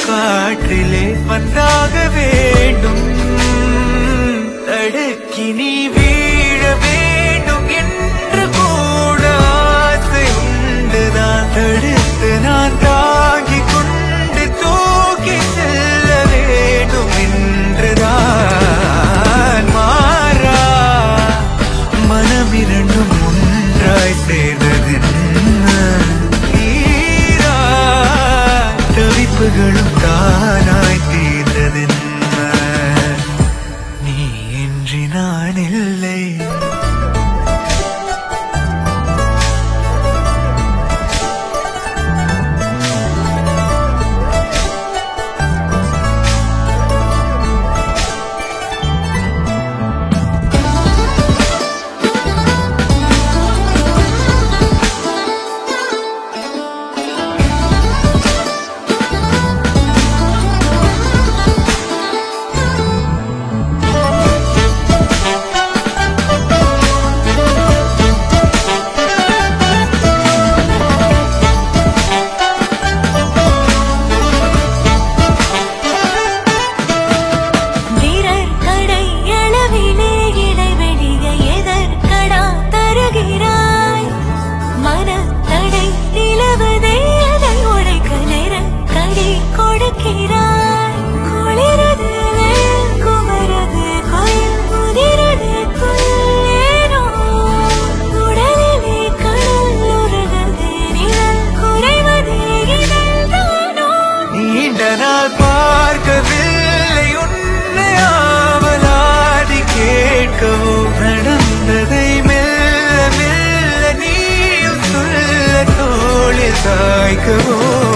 காற்றிலே வந்தாக வேண்டும் தடுக்கி நீ வீழ வேண்டும் என்று கூட ஆசை உண்டுதான் தடுத்து நான் தாங்கிக் கொண்டு தூக்கி செல்ல வேண்டும் என்றுதான் மாறா மனம் இரண்டும் ஒன்றாய் சேர்ந்ததென்ன தீரா தவிப்புகளும் தானாய் தீர்ந்ததென்ன நீ இன்றி நான் இல்லை வீரர் கடை அளவிலே இடைவெளியை எதற்கடா தருகிறாய் மனத்தடை நிலவதை அதை உடைக்க நெருக்கடி கொடுக்கிறாய் குளிரது குமரது கொயில் முதிரது கொல்லேனோ உடலிலே கடல் உருகது நிழல் குறைவது இதழ்தானோ நீண்ட நாள் பார்க்கவில்லை உன்னை ஆவலாதி கேட்கவோ நடந்ததை மெல்ல மெல்ல நீயும் சொல்ல தோளில் சாய்க்கவோ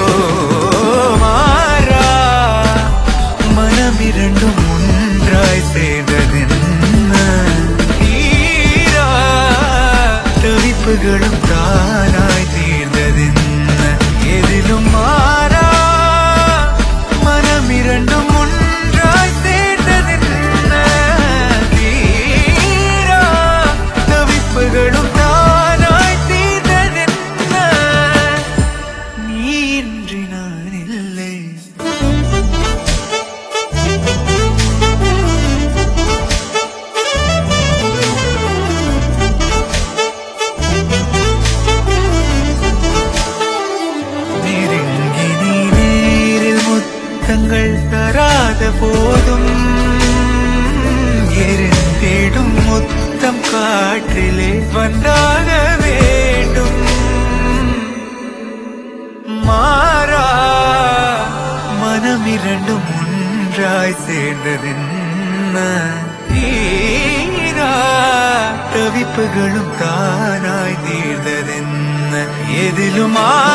மாறா மனம் இரண்டும் ஒன்றாய் சேர்ந்ததென்ன தீரா தவிப்புகளும் தானாய் தீர்ந்ததென்ன எதிலும் மாறா மனம் இரண்டும் ஒன்றாய் சேர்ந்ததென்ன தீரா தவிப்புகளும் தானாய் தீர்ந்ததென்ன நீ இன்றி நான் இல்லை நெருங்கி நீ நீரில் முத்தங்கள் தராத போதும் எரிந்திடும் முத்தம் காற்றிலே வந்தாக வேண்டும் மாறா மனம் இரண்டும் ஒன்றாய் சேர்ந்ததென்ன தீரா தவிப்புகளும் தானாய் தீர்ந்ததென்ன எதிலும் ஆ